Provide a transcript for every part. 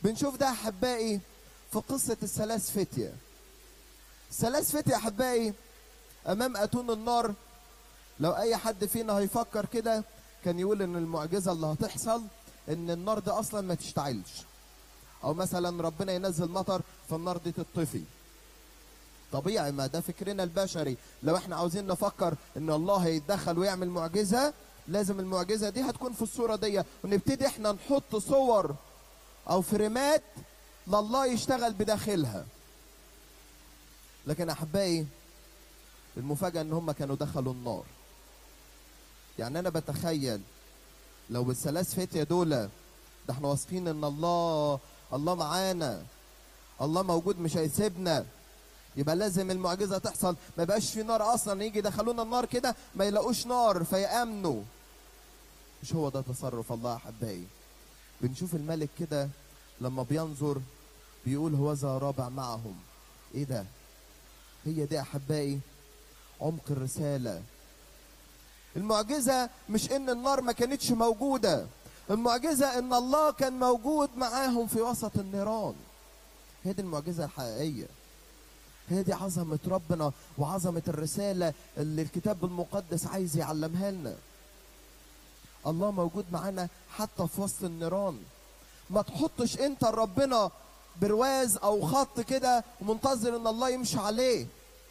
بنشوف ده احبائي في قصه الثلاث فتيه ثلاث فتيه احبائي امام اتون النار لو اي حد فينا هيفكر كده كان يقول ان المعجزه اللي هتحصل ان النار دي اصلا ما تشتعلش او مثلا ربنا ينزل مطر فالنار دي تطفي طبيعي ما ده فكرنا البشري لو احنا عاوزين نفكر ان الله هيتدخل ويعمل معجزه لازم المعجزه دي هتكون في الصوره دي ونبتدي احنا نحط صور او فريمات لله يشتغل بداخلها لكن احبائي المفاجاه ان هم كانوا دخلوا النار يعني انا بتخيل لو بالثلاث فتية دول ده احنا واثقين ان الله الله معانا الله موجود مش هيسيبنا يبقى لازم المعجزه تحصل ما يبقاش في نار اصلا يجي يدخلونا النار كده ما يلاقوش نار فيامنوا مش هو ده تصرف الله احبائي بنشوف الملك كده لما بينظر بيقول هوذا رابع معهم ايه ده هي دي احبائي عمق الرساله المعجزه مش ان النار ما كانتش موجوده المعجزه ان الله كان موجود معاهم في وسط النيران هي دي المعجزه الحقيقيه هي دي عظمة ربنا وعظمة الرسالة اللي الكتاب المقدس عايز يعلمها لنا الله موجود معانا حتى في وسط النيران ما تحطش انت ربنا برواز او خط كده ومنتظر ان الله يمشي عليه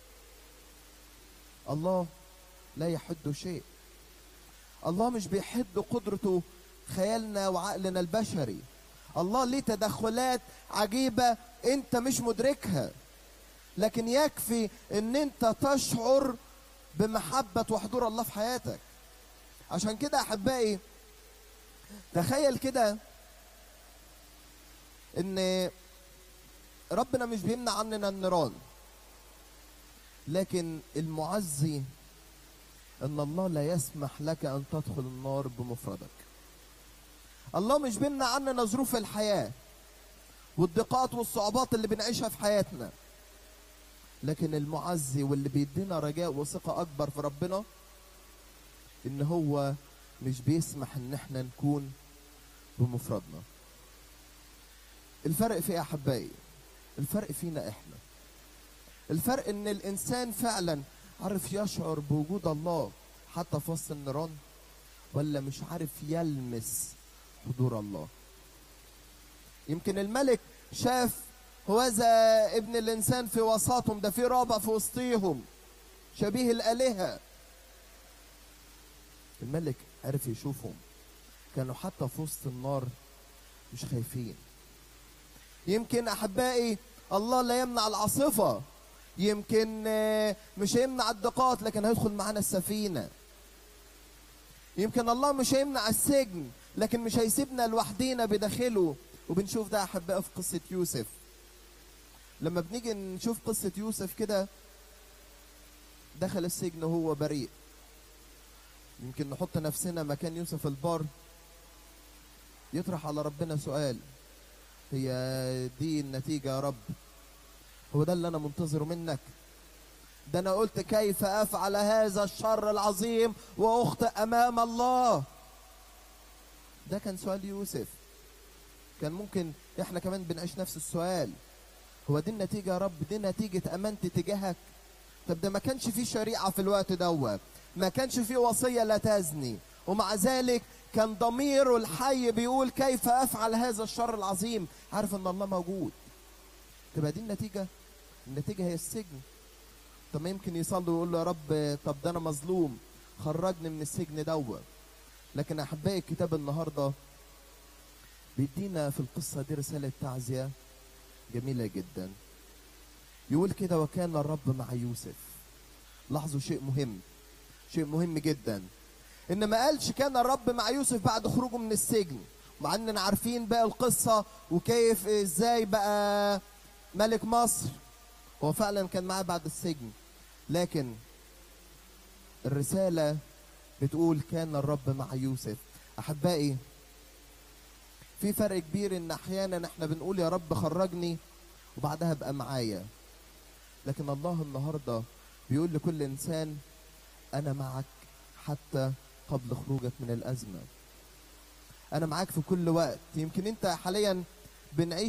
الله لا يحد شيء الله مش بيحد قدرته خيالنا وعقلنا البشري الله ليه تدخلات عجيبة انت مش مدركها لكن يكفي ان انت تشعر بمحبة وحضور الله في حياتك عشان كده احبائي تخيل كده ان ربنا مش بيمنع عننا النيران لكن المعزي ان الله لا يسمح لك ان تدخل النار بمفردك الله مش بيمنع عننا ظروف الحياة والضيقات والصعوبات اللي بنعيشها في حياتنا لكن المعزي واللي بيدينا رجاء وثقة أكبر في ربنا إن هو مش بيسمح إن إحنا نكون بمفردنا. الفرق في إيه يا أحبائي؟ الفرق فينا إحنا. الفرق إن الإنسان فعلا عارف يشعر بوجود الله حتى في وسط النيران ولا مش عارف يلمس حضور الله. يمكن الملك شاف هوذا ابن الانسان في وسطهم ده في رابع في وسطيهم شبيه الالهه الملك عرف يشوفهم كانوا حتى في وسط النار مش خايفين يمكن احبائي الله لا يمنع العاصفه يمكن مش هيمنع الضيقات لكن هيدخل معانا السفينه يمكن الله مش هيمنع السجن لكن مش هيسيبنا لوحدينا بداخله وبنشوف ده احبائي في قصه يوسف لما بنيجي نشوف قصة يوسف كده دخل السجن وهو بريء يمكن نحط نفسنا مكان يوسف البار يطرح على ربنا سؤال هي دي النتيجة يا رب هو ده اللي أنا منتظره منك ده أنا قلت كيف أفعل هذا الشر العظيم وأخطئ أمام الله ده كان سؤال يوسف كان ممكن احنا كمان بنعيش نفس السؤال هو دي النتيجة يا رب دي نتيجة أمانتي تجاهك طب ده ما كانش فيه شريعة في الوقت دوت ما كانش فيه وصية لا تزني ومع ذلك كان ضميره الحي بيقول كيف أفعل هذا الشر العظيم عارف أن الله موجود تبقى دي النتيجة النتيجة هي السجن طب ما يمكن يصلي ويقول له يا رب طب ده أنا مظلوم خرجني من السجن دوت لكن أحبائي الكتاب النهاردة بيدينا في القصة دي رسالة تعزية جميلة جدا يقول كده وكان الرب مع يوسف لاحظوا شيء مهم شيء مهم جدا ان ما قالش كان الرب مع يوسف بعد خروجه من السجن مع اننا عارفين بقى القصة وكيف ازاي بقى ملك مصر هو فعلا كان معاه بعد السجن لكن الرسالة بتقول كان الرب مع يوسف احبائي في فرق كبير ان احيانا احنا بنقول يا رب خرجني وبعدها بقى معايا لكن الله النهارده بيقول لكل انسان انا معك حتى قبل خروجك من الازمه انا معاك في كل وقت يمكن انت حاليا بنعيش